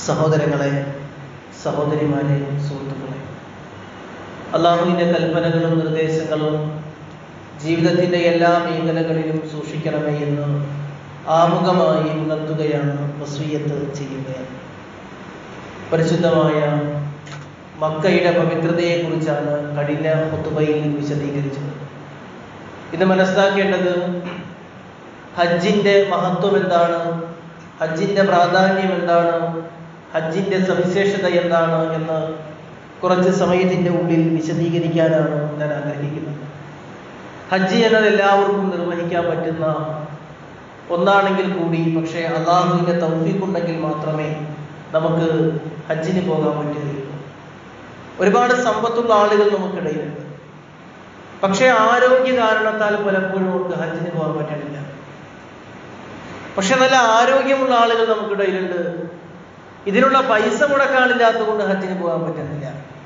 സഹോദരങ്ങളെ സഹോദരിമാരെ സുഹൃത്തുക്കളെ അള്ളാഹുവിൻ്റെ കൽപ്പനകളും നിർദ്ദേശങ്ങളും ജീവിതത്തിൻ്റെ എല്ലാ മേഖലകളിലും സൂക്ഷിക്കണമേ എന്ന് ആമുഖമായി ഉണർത്തുകയാണ് വസൂയത്ത് ചെയ്യുകയാണ് പരിശുദ്ധമായ മക്കയുടെ പവിത്രതയെക്കുറിച്ചാണ് കഴിഞ്ഞ ഹുത്തുബയിൽ വിശദീകരിച്ചത് ഇത് മനസ്സിലാക്കേണ്ടത് ഹജ്ജിൻ്റെ മഹത്വം എന്താണ് ഹജ്ജിൻ്റെ പ്രാധാന്യം എന്താണ് ഹജ്ജിൻ്റെ സവിശേഷത എന്താണ് എന്ന് കുറച്ച് സമയത്തിൻ്റെ ഉള്ളിൽ വിശദീകരിക്കാനാണ് ഞാൻ ആഗ്രഹിക്കുന്നത് ഹജ്ജ് എന്നത് എല്ലാവർക്കും നിർവഹിക്കാൻ പറ്റുന്ന ഒന്നാണെങ്കിൽ കൂടി പക്ഷേ അള്ളാഹുവിൻ്റെ തൗഫീഖ് ഉണ്ടെങ്കിൽ മാത്രമേ നമുക്ക് ഹജ്ജിന് പോകാൻ പറ്റുകയുള്ളൂ ഒരുപാട് സമ്പത്തുള്ള ആളുകൾ നമുക്കിടയിലുണ്ട് പക്ഷേ ആരോഗ്യ കാരണത്താൽ പലപ്പോഴും നമുക്ക് ഹജ്ജിന് പോകാൻ പറ്റണില്ല പക്ഷെ നല്ല ആരോഗ്യമുള്ള ആളുകൾ നമുക്കിടയിലുണ്ട് ഇതിനുള്ള പൈസ മുടക്കാനില്ലാത്തത് കൊണ്ട് ഹജ്ജിന് പോകാൻ പറ്റുന്നില്ല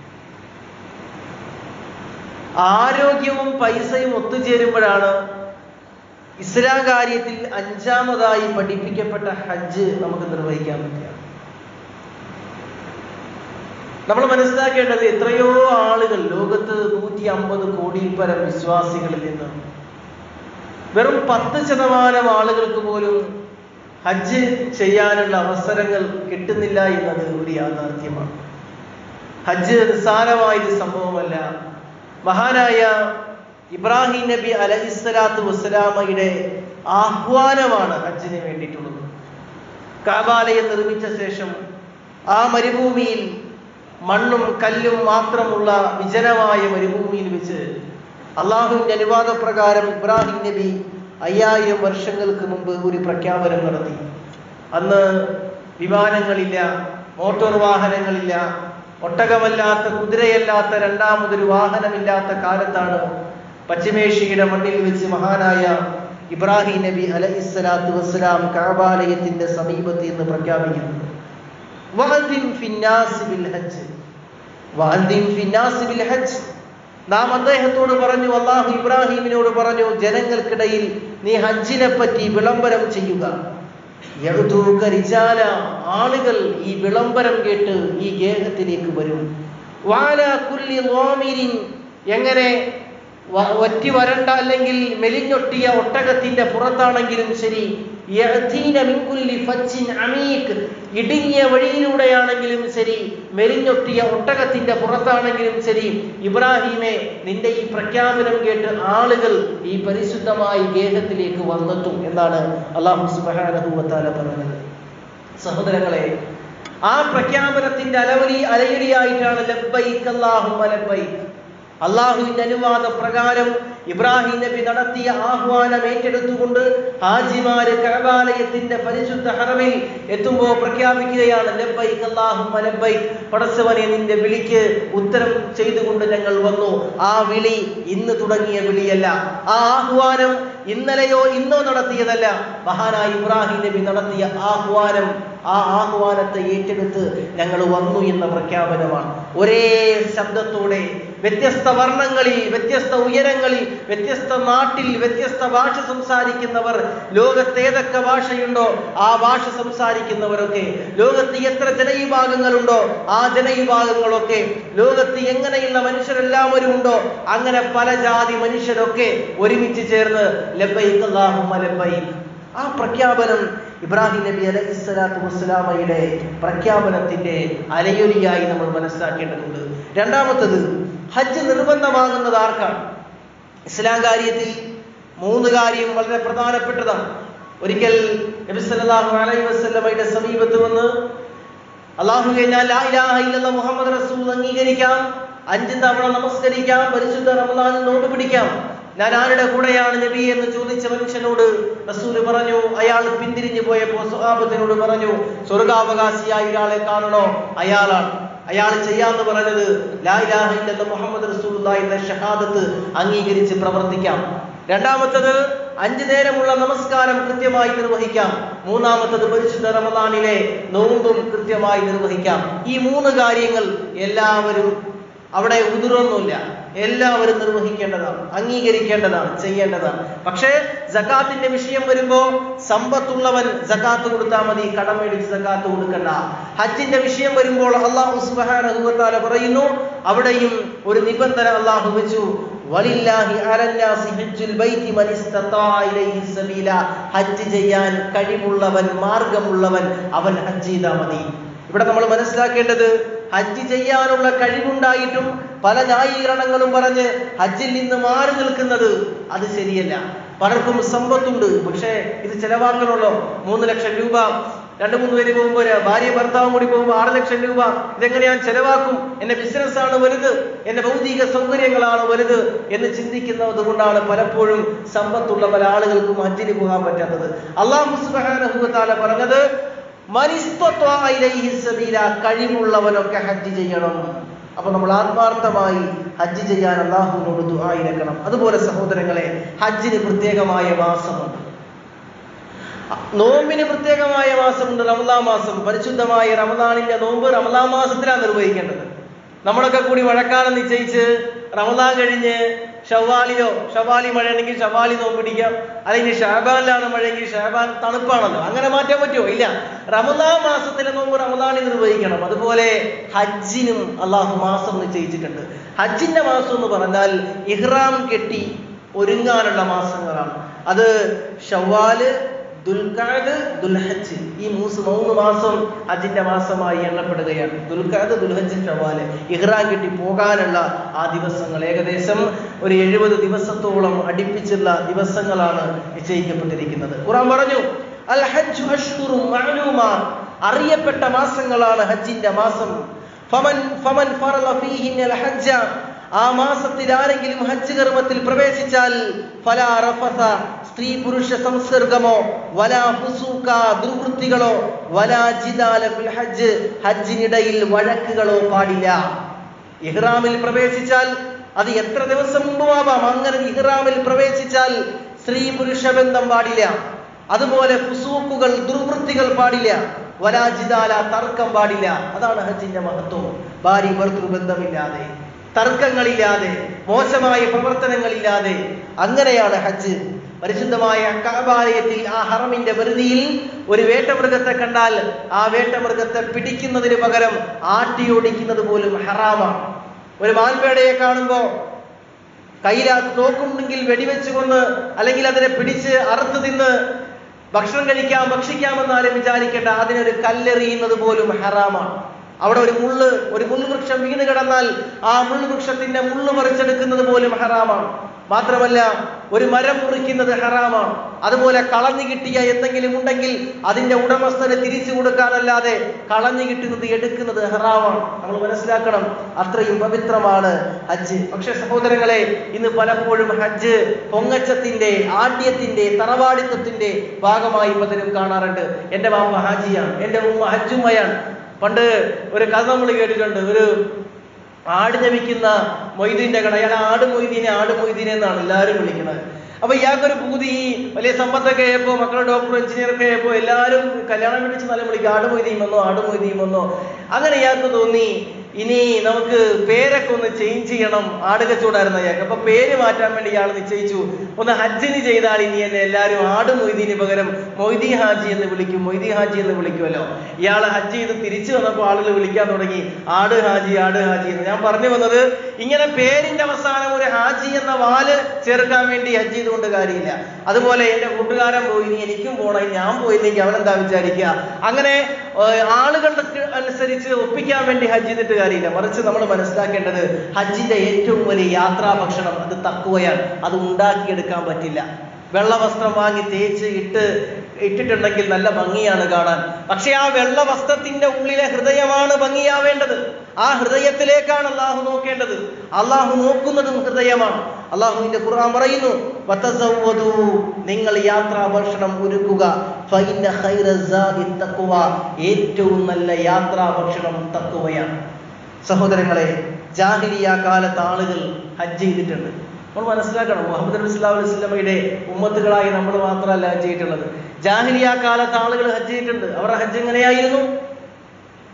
ആരോഗ്യവും പൈസയും ഒത്തുചേരുമ്പോഴാണ് ഇസ്ലാം കാര്യത്തിൽ അഞ്ചാമതായി പഠിപ്പിക്കപ്പെട്ട ഹജ്ജ് നമുക്ക് നിർവഹിക്കാൻ പറ്റുക നമ്മൾ മനസ്സിലാക്കേണ്ടത് എത്രയോ ആളുകൾ ലോകത്ത് നൂറ്റി അമ്പത് കോടിയിൽ പരം വിശ്വാസികളിൽ നിന്ന് വെറും പത്ത് ശതമാനം ആളുകൾക്ക് പോലും ഹജ്ജ് ചെയ്യാനുള്ള അവസരങ്ങൾ കിട്ടുന്നില്ല എന്നത് ഒരു യാഥാർത്ഥ്യമാണ് ഹജ്ജ് നിസ്സാരമായൊരു സംഭവമല്ല മഹാനായ ഇബ്രാഹിം നബി അലഹിസ്സലാത്തു വസ്സലാമയുടെ ആഹ്വാനമാണ് ഹജ്ജിന് വേണ്ടിയിട്ടുള്ളത് കാബാലയം നിർമ്മിച്ച ശേഷം ആ മരുഭൂമിയിൽ മണ്ണും കല്ലും മാത്രമുള്ള വിജനമായ മരുഭൂമിയിൽ വെച്ച് അള്ളാഹുവിൻ്റെ അനുവാദപ്രകാരം ഇബ്രാഹിം നബി അയ്യായിരം വർഷങ്ങൾക്ക് മുമ്പ് ഒരു പ്രഖ്യാപനം നടത്തി അന്ന് വിമാനങ്ങളില്ല മോട്ടോർ വാഹനങ്ങളില്ല ഒട്ടകമല്ലാത്ത കുതിരയല്ലാത്ത രണ്ടാമതൊരു വാഹനമില്ലാത്ത കാലത്താണ് പശ്ചിമേഷ്യയുടെ മണ്ണിൽ വെച്ച് മഹാനായ ഇബ്രാഹിം നബി അലഹിസ്സലാത്തു വസ്സലാം കാബാലയത്തിന്റെ സമീപത്ത് എന്ന് പ്രഖ്യാപിക്കുന്നത് നാം അദ്ദേഹത്തോട് പറഞ്ഞു അള്ളാഹു ഇബ്രാഹിമിനോട് പറഞ്ഞു ജനങ്ങൾക്കിടയിൽ നീ ഹജ്ജിനെ പറ്റി വിളംബരം ചെയ്യുക ആളുകൾ ഈ വിളംബരം കേട്ട് ഈ ഗേഹത്തിലേക്ക് വരും വാല കുല്ലി നോമിരിൻ എങ്ങനെ ഒറ്റി വരണ്ട അല്ലെങ്കിൽ മെലിഞ്ഞൊട്ടിയ ഒട്ടകത്തിന്റെ പുറത്താണെങ്കിലും ശരി ഇടുങ്ങിയ വഴിയിലൂടെയാണെങ്കിലും ശരി മെലിഞ്ഞൊട്ടിയ ഒട്ടകത്തിന്റെ പുറത്താണെങ്കിലും ശരി ഇബ്രാഹിമെ നിന്റെ ഈ പ്രഖ്യാപനം കേട്ട് ആളുകൾ ഈ പരിശുദ്ധമായ ഗേഹത്തിലേക്ക് വന്നെത്തും എന്നാണ് അള്ളാഹു സുബാനഹുവത്താല പറഞ്ഞത് സഹോദരങ്ങളെ ആ പ്രഖ്യാപനത്തിന്റെ അലവലി അലയൊലിയായിട്ടാണ് ലബ്ബൈക്ക് അല്ലാഹു ലബ്ബൈക്ക് അള്ളാഹുവിന്റെ അനുവാദ പ്രകാരം ഇബ്രാഹിം നബി നടത്തിയ ആഹ്വാനം ഏറ്റെടുത്തുകൊണ്ട് ഹാജിമാര് കഴബാലയത്തിന്റെ പരിശുദ്ധ ഹറമിൽ എത്തുമ്പോൾ പ്രഖ്യാപിക്കുകയാണ് ലബ്ബൈക്ക് അല്ലാഹുമ്മ ലബ്ബൈക്ക് പടച്ചവനെ നിന്റെ വിളിക്ക് ഉത്തരം ചെയ്തുകൊണ്ട് ഞങ്ങൾ വന്നു ആ വിളി ഇന്ന് തുടങ്ങിയ വിളിയല്ല ആ ആഹ്വാനം ഇന്നലെയോ ഇന്നോ നടത്തിയതല്ല മഹാനായ ഇബ്രാഹിം നബി നടത്തിയ ആഹ്വാനം ആ ആഹ്വാനത്തെ ഏറ്റെടുത്ത് ഞങ്ങൾ വന്നു എന്ന പ്രഖ്യാപനമാണ് ഒരേ ശബ്ദത്തോടെ വ്യത്യസ്ത വർണ്ണങ്ങളിൽ വ്യത്യസ്ത ഉയരങ്ങളിൽ വ്യത്യസ്ത നാട്ടിൽ വ്യത്യസ്ത ഭാഷ സംസാരിക്കുന്നവർ ലോകത്ത് ഏതൊക്കെ ഭാഷയുണ്ടോ ആ ഭാഷ സംസാരിക്കുന്നവരൊക്കെ ലോകത്ത് എത്ര ജനവിഭാഗങ്ങളുണ്ടോ ആ ജനവിഭാഗങ്ങളൊക്കെ ലോകത്ത് എങ്ങനെയുള്ള മനുഷ്യരെല്ലാവരും ഉണ്ടോ അങ്ങനെ പല ജാതി മനുഷ്യരൊക്കെ ഒരുമിച്ച് ചേർന്ന് ലബൈക്ക് അല്ലാഹുമ്മ ലബൈക്ക് ആ പ്രഖ്യാപനം ഇബ്രാഹിം നബി അലൈഹി സ്വലാത്തു വസ്സലാമയുടെ പ്രഖ്യാപനത്തിന്റെ അലയൊലിയായി നമ്മൾ മനസ്സിലാക്കേണ്ടതുണ്ട് രണ്ടാമത്തത് ഹജ്ജ് നിർബന്ധമാകുന്നത് ആർക്കാണ് ഇസ്ലാം കാര്യത്തിൽ മൂന്ന് കാര്യം വളരെ പ്രധാനപ്പെട്ടതാണ് ഒരിക്കൽ നബി സല്ലല്ലാഹു അലൈഹി വസല്ലമയുടെ സമീപത്ത് വന്ന് അള്ളാഹുവെ ഞാൻ ലാ ഇലാഹ ഇല്ലല്ലാ മുഹമ്മദ് റസൂൽ അംഗീകരിക്കാം അഞ്ച് തവണ നമസ്കരിക്കാം പരിശുദ്ധ റമദാനിൽ നോട്ട് പിടിക്കാം ഞാൻ ആരുടെ കൂടെയാണ് നബി എന്ന് ചോദിച്ച മനുഷ്യനോട് റസൂല് പറഞ്ഞു അയാൾ പിന്തിരിഞ്ഞു പോയപ്പോ സുഹാബത്തിനോട് പറഞ്ഞു സ്വർഗാവകാശിയായ ഒരാളെ കാണണോ അയാളാണ് അയാൾ ചെയ്യാന്ന് പറഞ്ഞത് ലാ ഇലാഹ ഇല്ലല്ലാ മുഹമ്മദ് റസൂലുള്ള എന്ന ഷഹാദത്ത് അംഗീകരിച്ച് പ്രവർത്തിക്കാം രണ്ടാമത്തത് അഞ്ചു നേരമുള്ള നമസ്കാരം കൃത്യമായി നിർവഹിക്കാം മൂന്നാമത്തത് പരിശുദ്ധ റമദാനിലെ നോമ്പും കൃത്യമായി നിർവഹിക്കാം ഈ മൂന്ന് കാര്യങ്ങൾ എല്ലാവരും അവിടെ ഉതിരൊന്നുമില്ല എല്ലാവരും നിർവഹിക്കേണ്ടതാണ് അംഗീകരിക്കേണ്ടതാണ് ചെയ്യേണ്ടതാണ് പക്ഷേ ജക്കാത്തിന്റെ വിഷയം വരുമ്പോ സമ്പത്തുള്ളവൻ ജക്കാത്ത് കൊടുത്താൽ മതി കടം മേടിച്ച് ജക്കാത്ത് കൊടുക്കണ്ട ഹജ്ജിന്റെ വിഷയം വരുമ്പോൾ അള്ളാഹു സുബാന പറയുന്നു അവിടെയും ഒരു നിബന്ധന അള്ളാഹു വെച്ചു വലില്ലാഹി അലന്നാസി ഹജ്ജുൽ ബൈത്തി മൻ ഇസ്തതാ ഇലൈഹി സബീല ഹജ്ജ് ചെയ്യാൻ കഴിവുള്ളവൻ മാർഗമുള്ളവൻ അവൻ ഹജ്ജ് ചെയ്താൽ മതി ഇവിടെ നമ്മൾ മനസ്സിലാക്കേണ്ടത് ഹജ്ജ് ചെയ്യാനുള്ള കഴിവുണ്ടായിട്ടും പല ന്യായീകരണങ്ങളും പറഞ്ഞ് ഹജ്ജിൽ നിന്ന് മാറി നിൽക്കുന്നത് അത് ശരിയല്ല പലർക്കും സമ്പത്തുണ്ട് പക്ഷേ ഇത് ചെലവാക്കണമല്ലോ മൂന്ന് ലക്ഷം രൂപ രണ്ടു മൂന്ന് പേര് പോകുമ്പോൾ ഭാര്യ ഭർത്താവും കൂടി പോകുമ്പോൾ ആറ് ലക്ഷം രൂപ ഇതെങ്ങനെ ഞാൻ ചെലവാക്കും എന്റെ ബിസിനസ് ആണ് വലുത് എന്റെ ഭൗതിക സൗകര്യങ്ങളാണ് വലുത് എന്ന് ചിന്തിക്കുന്നത് കൊണ്ടാണ് പലപ്പോഴും സമ്പത്തുള്ള പല ആളുകൾക്കും ഹജ്ജിന് പോകാൻ പറ്റാത്തത് അള്ളാഹു സുബാനഹുത്താല പറഞ്ഞത് മനിസ്ത്വത്വാ ഇലൈഹി സബീല കഴിവുള്ളവനൊക്കെ ഹജ്ജ് ചെയ്യണം അപ്പൊ നമ്മൾ ആത്മാർത്ഥമായി ഹജ്ജ് ചെയ്യാൻ അള്ളാഹുവിനോട് ദുആയിരക്കണം അതുപോലെ സഹോദരങ്ങളെ ഹജ്ജിന് പ്രത്യേകമായ മാസമുണ്ട് നോമ്പിന് പ്രത്യേകമായ മാസമുണ്ട് റമദാ മാസം പരിശുദ്ധമായ റമദാനിന്റെ നോമ്പ് റമദാ മാസത്തിലാണ് നിർവഹിക്കേണ്ടത് നമ്മളൊക്കെ കൂടി മഴക്കാലം നിശ്ചയിച്ച് റമദാൻ കഴിഞ്ഞ് ഷവാലിലോ ഷവാലി മഴയാണെങ്കിൽ ഷവാലി നോമ്പ് പിടിക്കാം അല്ലെങ്കിൽ ഷാബാനിലാണ് മഴയെങ്കിൽ ഷാബാൻ തണുപ്പാണല്ലോ അങ്ങനെ മാറ്റാൻ പറ്റുമോ ഇല്ല റമദാൻ മാസത്തിലെ നോമ്പ് റമദാനിൽ നിർവഹിക്കണം അതുപോലെ ഹജ്ജിനും അള്ളാഹു മാസം നിശ്ചയിച്ചിട്ടുണ്ട് ഹജ്ജിന്റെ മാസം എന്ന് പറഞ്ഞാൽ ഇഹ്റാം കെട്ടി ഒരുങ്ങാനുള്ള മാസങ്ങളാണ് അത് ഷവാല് ദുൽഖാദ് ദുൽഹജ്ജ് ഈ മൂന്ന് മൂന്ന് മാസം ഹജ്ജിന്റെ മാസമായി എണ്ണപ്പെടുകയാണ് ദുൽഖാദ് ദുൽഹജ്ജ് ഷവാല് ഇഹ്റാൻ കെട്ടി പോകാനുള്ള ആ ദിവസങ്ങൾ ഏകദേശം ഒരു എഴുപത് ദിവസത്തോളം അടുപ്പിച്ചുള്ള ദിവസങ്ങളാണ് നിശ്ചയിക്കപ്പെട്ടിരിക്കുന്നത് ഖുറാൻ പറഞ്ഞു അൽ ഹജ്ജ് അഷ്ഹുറും മഅലൂമാ അറിയപ്പെട്ട മാസങ്ങളാണ് ഹജ്ജിന്റെ മാസം ഫമൻ ഫമൻ ഫറള ഫീഹിന്നൽ ഹജ്ജ ആ മാസത്തിൽ ആരെങ്കിലും ഹജ്ജ് കർമ്മത്തിൽ പ്രവേശിച്ചാൽ ഫലാ റഫസ സ്ത്രീ പുരുഷ സംസർഗമോ വലാ ഫുസൂക ദുർവൃത്തികളോ വലാ ജിദാല ഫിൽ ഹജ്ജ് ഹജ്ജിനിടയിൽ വഴക്കുകളോ പാടില്ല ഇഹ്റാമിൽ പ്രവേശിച്ചാൽ അത് എത്ര ദിവസം മുമ്പുമാവാം അങ്ങനെ ഇഹ്റാമിൽ പ്രവേശിച്ചാൽ സ്ത്രീ പുരുഷ ബന്ധം പാടില്ല അതുപോലെ ഫുസൂക്കുകൾ ദുർവൃത്തികൾ പാടില്ല വലാജിദാല തർക്കം പാടില്ല അതാണ് ഹജ്ജിന്റെ മഹത്വം ഭാര്യ ഭർത്തൃബന്ധമില്ലാതെ തർക്കങ്ങളില്ലാതെ മോശമായ പ്രവർത്തനങ്ങളില്ലാതെ അങ്ങനെയാണ് ഹജ്ജ് പരിശുദ്ധമായ കഅബാലയത്തിൽ ആ ഹറമിന്റെ വെറുതിയിൽ ഒരു വേട്ടമൃഗത്തെ കണ്ടാൽ ആ വേട്ടമൃഗത്തെ പിടിക്കുന്നതിന് പകരം ആട്ടിയോടിക്കുന്നത് പോലും ഹറാമാണ് ഒരു മാൻപേടയെ കാണുമ്പോ കയ്യിലാത്ത് നോക്കുന്നുണ്ടെങ്കിൽ വെടിവെച്ച് കൊന്ന് അല്ലെങ്കിൽ അതിനെ പിടിച്ച് അറുത്ത് തിന്ന് ഭക്ഷണം കഴിക്കാം ഭക്ഷിക്കാമെന്ന് ആരും വിചാരിക്കേണ്ട അതിനൊരു കല്ലെറിയുന്നത് പോലും ഹറാമാണ് അവിടെ ഒരു മുള്ള് ഒരു മുള്ളുവൃക്ഷം വീണ് കിടന്നാൽ ആ മുള്ളുവൃക്ഷത്തിന്റെ മുള്ള് പറിച്ചെടുക്കുന്നത് പോലും ഹറാമാണ് മാത്രമല്ല ഒരു മരം മുറിക്കുന്നത് ഹറാമാണ് അതുപോലെ കളഞ്ഞു കിട്ടിയ എന്തെങ്കിലും ഉണ്ടെങ്കിൽ അതിന്റെ ഉടമസ്ഥന് തിരിച്ചു കൊടുക്കാനല്ലാതെ കളഞ്ഞു കിട്ടുന്നത് എടുക്കുന്നത് ഹറാമാണ് നമ്മൾ മനസ്സിലാക്കണം അത്രയും പവിത്രമാണ് ഹജ്ജ് പക്ഷെ സഹോദരങ്ങളെ ഇന്ന് പലപ്പോഴും ഹജ്ജ് പൊങ്ങച്ചത്തിന്റെ ആഢ്യത്തിന്റെ തറവാടിത്വത്തിന്റെ ഭാഗമായി പലരും കാണാറുണ്ട് എന്റെ ബാപ്പ ഹാജിയാണ് എന്റെ ഉമ്മ ഹജ്ജുമ്മയാണ് പണ്ട് ഒരു കഥ നമ്മൾ കേട്ടിട്ടുണ്ട് ഒരു ആട് ജപിക്കുന്ന മൊയ്തീന്റെ കട അയാൾ ആട് മൊയ്തീനെ ആട് മൊയ്തീനെ എന്നാണ് എല്ലാവരും വിളിക്കുന്നത് അപ്പൊ ഇയാൾക്കൊരു പൂതി ഈ വലിയ സമ്പത്തൊക്കെ ആയപ്പോ മക്കളുടെ ഡോക്ടർ എഞ്ചിനീയർ ഒക്കെ ആയപ്പോ എല്ലാവരും കല്യാണം പിടിച്ച് നല്ല വിളിക്കും ആട് മൊയ്തീൻ വന്നോ ആട് മൊയ്തീൻ വന്നോ അങ്ങനെ ഇയാൾക്ക് തോന്നി ഇനി നമുക്ക് പേരൊക്കെ ഒന്ന് ചേഞ്ച് ചെയ്യണം ആട് കച്ചവടമായിരുന്നു അയാൾക്ക് അപ്പൊ പേര് മാറ്റാൻ വേണ്ടി ഇയാൾ നിശ്ചയിച്ചു ഒന്ന് ഹജ്ജിന് ചെയ്താൽ ഇനി എന്നെ എല്ലാവരും ആട് മൊയ്തീന് പകരം മൊയ്തി ഹാജി എന്ന് വിളിക്കും മൊയ്തി ഹാജി എന്ന് വിളിക്കുമല്ലോ ഇയാൾ ഹജ്ജ് ചെയ്ത് തിരിച്ചു വന്നപ്പോൾ ആളുകൾ വിളിക്കാൻ തുടങ്ങി ആട് ഹാജി ആട് ഹാജി എന്ന് ഞാൻ പറഞ്ഞു വന്നത് ഇങ്ങനെ പേരിന്റെ അവസാനം ഒരു ഹാജി എന്ന വാല് ചേർക്കാൻ വേണ്ടി ഹജ്ജ് ചെയ്തുകൊണ്ട് കാര്യമില്ല അതുപോലെ എന്റെ കൂട്ടുകാരൻ പോയി ഇനി എനിക്കും പോകണം ഞാൻ പോയില്ലെങ്കിൽ അവനെന്താ വിചാരിക്കുക അങ്ങനെ ഏർ ആളുകളുടെ അനുസരിച്ച് ഒപ്പിക്കാൻ വേണ്ടി ഹജ്ജ് ചെയ്തിട്ട് കാര്യമില്ല മറിച്ച് നമ്മൾ മനസ്സിലാക്കേണ്ടത് ഹജ്ജിന്റെ ഏറ്റവും വലിയ യാത്രാ ഭക്ഷണം അത് തക്കുവയാണ് അത് ഉണ്ടാക്കിയെടുക്കാൻ പറ്റില്ല വെള്ള വസ്ത്രം വാങ്ങി തേച്ച് ഇട്ട് ഇട്ടിട്ടുണ്ടെങ്കിൽ നല്ല ഭംഗിയാണ് കാണാൻ പക്ഷെ ആ വെള്ള വസ്ത്രത്തിന്റെ ഉള്ളിലെ ഹൃദയമാണ് ഭംഗിയാവേണ്ടത് ആ ഹൃദയത്തിലേക്കാണ് അള്ളാഹു നോക്കേണ്ടത് അള്ളാഹു നോക്കുന്നതും ഹൃദയമാണ് അള്ളാഹുവിന്റെ ഖുർആൻ പറയുന്നു "വതസവ്വദൂ", നിങ്ങൾ യാത്രാ ഭക്ഷണം ഒരുക്കുക ഫഇന്ന ഖൈറ സാദി തഖ്വ. ഏറ്റവും നല്ല യാത്രാ ഭക്ഷണം തക്കുവയാണ് സഹോദരങ്ങളെ ജാഹിലിയ കാലത്ത് ആളുകൾ ഹജ്ജ് ചെയ്തിട്ടുണ്ട് നമ്മൾ മനസ്സിലാക്കണം മുഹമ്മദ് നബി സ്വല്ലല്ലാഹു അലൈഹി വസല്ലമയുടെ ഉമ്മത്തുകളായി നമ്മൾ മാത്രമല്ല ഹജ്ജ് ചെയ്തിട്ടുള്ളത് ജാഹിലിയ കാലത്ത് ആളുകൾ ഹജ്ജ് ചെയ്തിട്ടുണ്ട് അവരുടെ ഹജ്ജ് എങ്ങനെയായിരുന്നു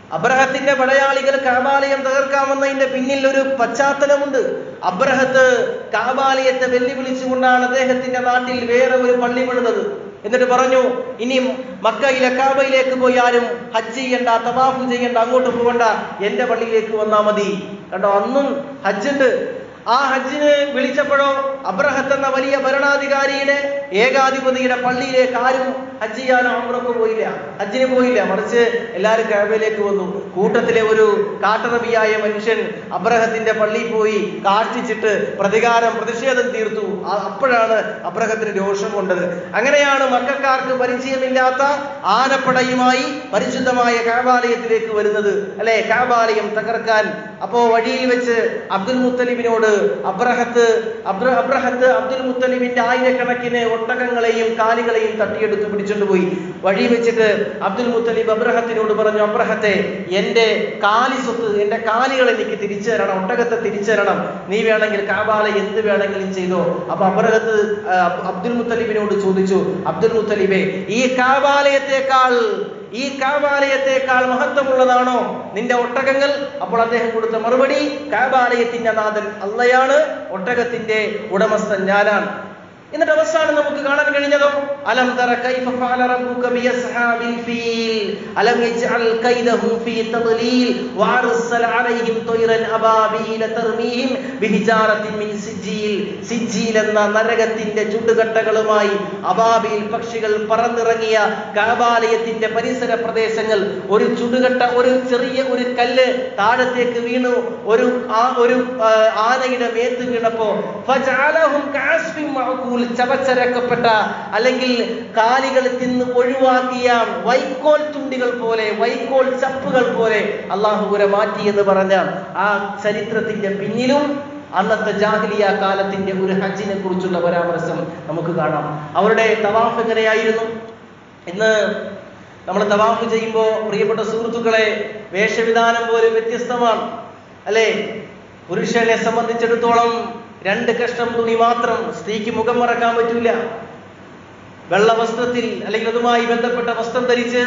അബ്രഹത്തിന്റെ പടയാളികൾ കാബാലയം തകർക്കാമെന്നതിന്റെ പിന്നിൽ ഒരു പശ്ചാത്തലമുണ്ട് അബ്രഹത്ത് കാബാലയത്തെ വെല്ലുവിളിച്ചുകൊണ്ടാണ് അദ്ദേഹത്തിന്റെ നാട്ടിൽ വേറെ ഒരു പള്ളി പണിതത് എന്നിട്ട് പറഞ്ഞു ഇനി മക്കയിലെ കാബയിലേക്ക് പോയി ആരും ഹജ്ജ് ചെയ്യണ്ട തവാഫ് ചെയ്യണ്ട അങ്ങോട്ട് പോകണ്ട എന്റെ പള്ളിയിലേക്ക് വന്നാ മതി കണ്ടോ അന്നും ഹജ്ജുണ്ട് ആ ഹജ്ജിന് വിളിച്ചപ്പോഴോ അബ്രഹത്ത് എന്ന വലിയ ഭരണാധികാരിയുടെ ഏകാധിപതിയുടെ പള്ളിയിലേക്ക് ആരും ഹജ്ജ് ചെയ്യാനോ അമ്രക്ക് പോയില്ല ഹജ്ജിന് പോയില്ല മറിച്ച് എല്ലാവരും കാബയിലേക്ക് വന്നു കൂട്ടത്തിലെ ഒരു കാട്ടറബിയായ മനുഷ്യൻ അബ്രഹത്തിന്റെ പള്ളിയിൽ പോയി കാഷ്ടിച്ചിട്ട് പ്രതികാരം പ്രതിഷേധം തീർത്തു ആ- അപ്പോഴാണ് അബ്രഹത്തിന് രോഷം കൊണ്ടത് അങ്ങനെയാണ് മക്കാർക്ക് പരിചയമില്ലാത്ത ആനപ്പടയുമായി പരിശുദ്ധമായ കാബാലയത്തിലേക്ക് വരുന്നത് അല്ലെ കാബാലയം തകർക്കാൻ അപ്പോ വഴിയിൽ വെച്ച് അബ്ദുൽ മുത്തലിബിനോട് അബ്രഹത്ത് അബ്ര അബ്രഹത്ത് അബ്ദുൽ മുത്തലിബിന്റെ ആയിരക്കണക്കിന് ഒട്ടകങ്ങളെയും കാലികളെയും തട്ടിയെടുത്ത് പിടിച്ചുകൊണ്ട് പോയി വഴി വെച്ചിട്ട് അബ്ദുൽ മുത്തലിബ് അബ്രഹത്തിനോട് പറഞ്ഞു അബ്രഹത്തെ എന്റെ കാലി സ്വത്ത് എന്റെ കാലികൾ എനിക്ക് തിരിച്ചു തരണം ഒട്ടകത്തെ തിരിച്ചു തരണം നീ വേണമെങ്കിൽ കാബാല എന്ത് വേണമെങ്കിലും ചെയ്തോ അപ്പൊ അബ്രഹത്ത് ആ, അബ്ദുൽ മുത്തലിബിനോട് ചോദിച്ചു അബ്ദുൽ മുത്തലിബെ ഈ കാബാലയത്തെക്കാൾ ഈ കാബാലയത്തെക്കാൾ മഹത്വമുള്ളതാണോ നിന്റെ ഒട്ടകങ്ങൾ അപ്പോൾ അദ്ദേഹം കൊടുത്ത മറുപടി കാബാലയത്തിന്റെ നാഥൻ അള്ളയാണ് ഒട്ടകത്തിന്റെ ഉടമസ്ഥൻ ഞാനാണ് എന്നിട്ട് അവസാനം നമുക്ക് കാണാൻ കഴിഞ്ഞതോ അലം തറ കൈഫ ഫഅല റബ്ബുക ബിയസ്ഹാബിൽ ഫീൽ അലം യജ്അൽ കൈദഹും ഫീ തദ്ലീൽ വഅർസല അലൈഹിം ത്വയ്റൻ അബാബീല തർമീഹിം ബിഹിജാറത്തിൻ മിൻ സിജ്ജീൽ സിജ്ജീൽ എന്ന നരകത്തിന്റെ ചുടുകട്ടകളുമായി അബാബീൽ പക്ഷികൾ പറന്നിറങ്ങിയ കാബാലയത്തിന്റെ പരിസര പ്രദേശങ്ങൾ ഒരു ചുടുകട്ട ഒരു ചെറിയ ഒരു കല്ല് താഴത്തേക്ക് വീണു ഒരു ആ ഒരു ആ, ആനയുടെ മേത്ത് വീണപ്പോ ഫജഅലഹും കഅസ്ഫിൻ മഅകൂൽ ചവച്ചരക്കപ്പെട്ട അല്ലെങ്കിൽ കാലികൾ തിന്ന് ഒഴിവാക്കിയ വൈക്കോൽ തുണ്ടികൾ പോലെ വൈക്കോൽ ചപ്പുകൾ പോലെ അള്ളാഹുപുര മാറ്റി എന്ന് പറഞ്ഞ ആ ചരിത്രത്തിന്റെ പിന്നിലും അന്നത്തെ ജാഹിലിയ കാലത്തിന്റെ ഒരു ഹജ്ജിനെ കുറിച്ചുള്ള പരാമർശം നമുക്ക് കാണാം അവരുടെ തവാഫ് എങ്ങനെയായിരുന്നു ഇന്ന് നമ്മൾ തവാഫ് ചെയ്യുമ്പോൾ പ്രിയപ്പെട്ട സുഹൃത്തുക്കളെ വേഷവിധാനം പോലും വ്യത്യസ്തമാണ് അല്ലേ പുരുഷനെ സംബന്ധിച്ചിടത്തോളം രണ്ട് കഷ്ണം തുണി മാത്രം സ്ത്രീക്ക് മുഖം മറക്കാൻ പറ്റൂല വെള്ള വസ്ത്രത്തിൽ അല്ലെങ്കിൽ അതുമായി ബന്ധപ്പെട്ട വസ്ത്രം ധരിച്ച്